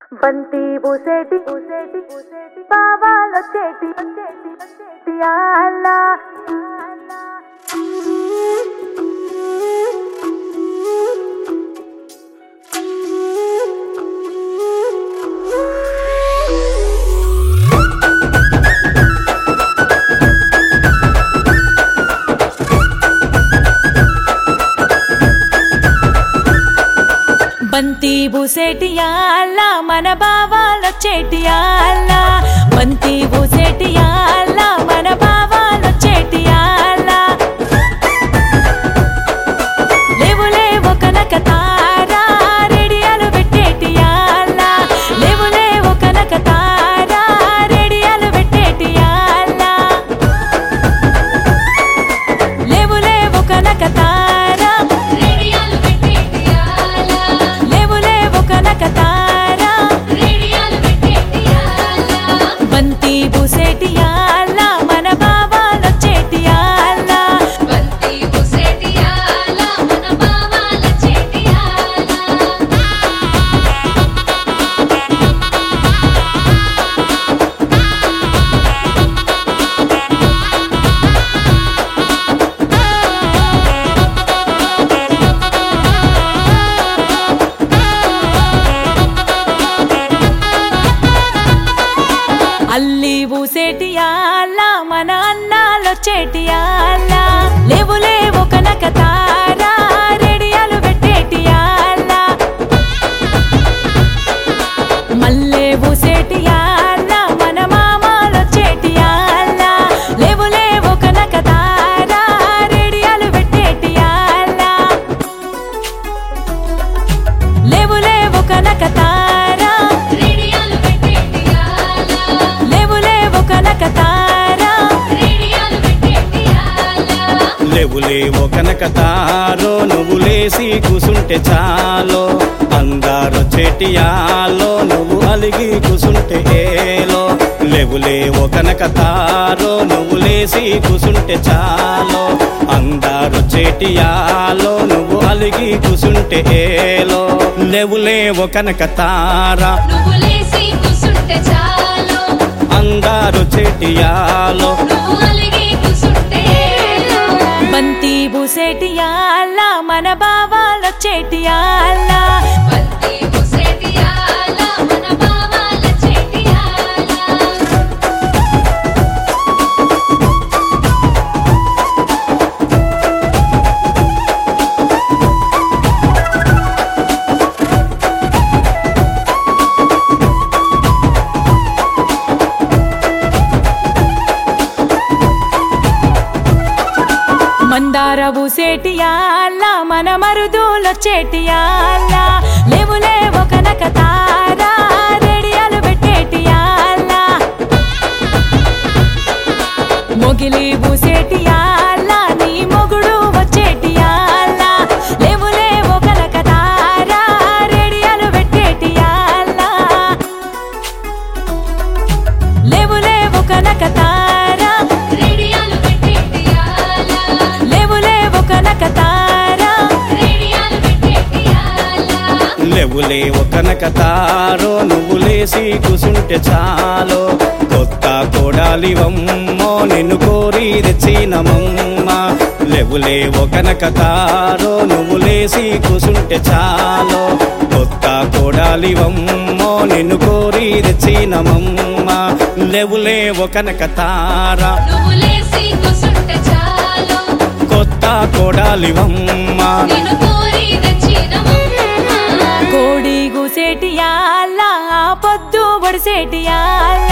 బంతి పూసేటి పూసేటి పూసేటి బావాలొచ్చేటి వచ్చేటి వచ్చేటి ఆలా బంతి బూసేటి యాళ్ళ మన బావాలొచ్చేటి యాళ్ళ బంతి బూసేటి యాళ్ళ మన బావాలొచ్చేటి యాళ్ళ లేవు లేవు కనక తారా రేడియాలు పెట్టేటి యాళ్ళ లేవు లేవు కనక తారా రేడియాలు పెట్టేటి యాళ్ళ లేవు లేవు కనక తారా రేడియాలు పెట్టేటియాల లేవు లేవు కనక తారా రేడియాలు పెట్టేటియాల బంతి బూసేటి యాళ్ళ మన బావాలొచ్చేటి యాళ్ళ బంతి పూసేటియాల మన బావాల చేటియాల అల్లి బూసేటి యాళ్ళ మన అన్నాలొచ్చేటి యాళ్ళ లేవు లేవు కనక తారా రేడియాలు పెట్టేటి యాళ్ళ మల్లె బూసేటి యాళ్ళ మన మామాలొచ్చేటి యాళ్ళ లేవు లేవు కనక తారా రేడియాలు పెట్టేటి యాళ్ళ లేవు లేవు కనక తారా రేడియాలు పెట్టేటియాల లేవు లేవు కనక తారా రేడియాలు పెట్టేటియాల లేవు లేవో కనక తారో నువ్వు లేసి కూసుంటే చాలో అందారు చెటియాలో నువ్వు అలిగి కూసుంటే ఏలో లేవు లేవో కనక తారో నువ్వు లేసి కూసుంటే చాలో అందారు చెటియాలో నువ్వు అలిగి కూసుంటే ఏలో లేవు లేవో కనక తారా నువ్వు లేసి కూసుంటే చాలు అందారు చెటియాలో నువ్వు అలిగి కూసుంటే బంతి బూసేటి యాళ్ళ మన బావాలొచ్చేటి యాళ్ళ బంతి పూసేటియాల మన బావాల చేటియాల మందార బూసేటి యాళ్ళ మన మరుదులొచ్చేటి యాళ్ళ లేవు లేవు కనక తారా రేడియాలు పెట్టేటి యాళ్ళ మొగిలి బూసేటి యాళ్ళ నీ మొగుడు వచ్చేటి యాళ్ళ లేవు లేవు కనక తారా రేడియాలు పెట్టేటి యాళ్ళ లేవు లేవు కనక తారా రేడియాలు పెట్టేటియాల లేవు లేవు కనక తారా రేడియాలు పెట్టేటియాల లేవు లేవు కనక తారో నువ్వు లేసి కూసుంటే చాలో కొత్త కోడాలివమ్మో నిన్ను కోరి తెచ్చినమమ్మ లేవు లేవు కనక తారో నువ్వు లేసి కూసుంటే చాలో కొత్త కోడాలివమ్మో నిన్ను కోరి తెచ్చినమమ్మ లేవు లేవు కనక తారా నువ్వు లేసి కూసుంటే చాలు కొత్త కోడాలివమ్మ నిన్ను కోరి తెచ్చినమమ్మ కోడి గూసేటి యాళ్ళ ఆ పొద్దు బొడిసేటి యాళ్ళ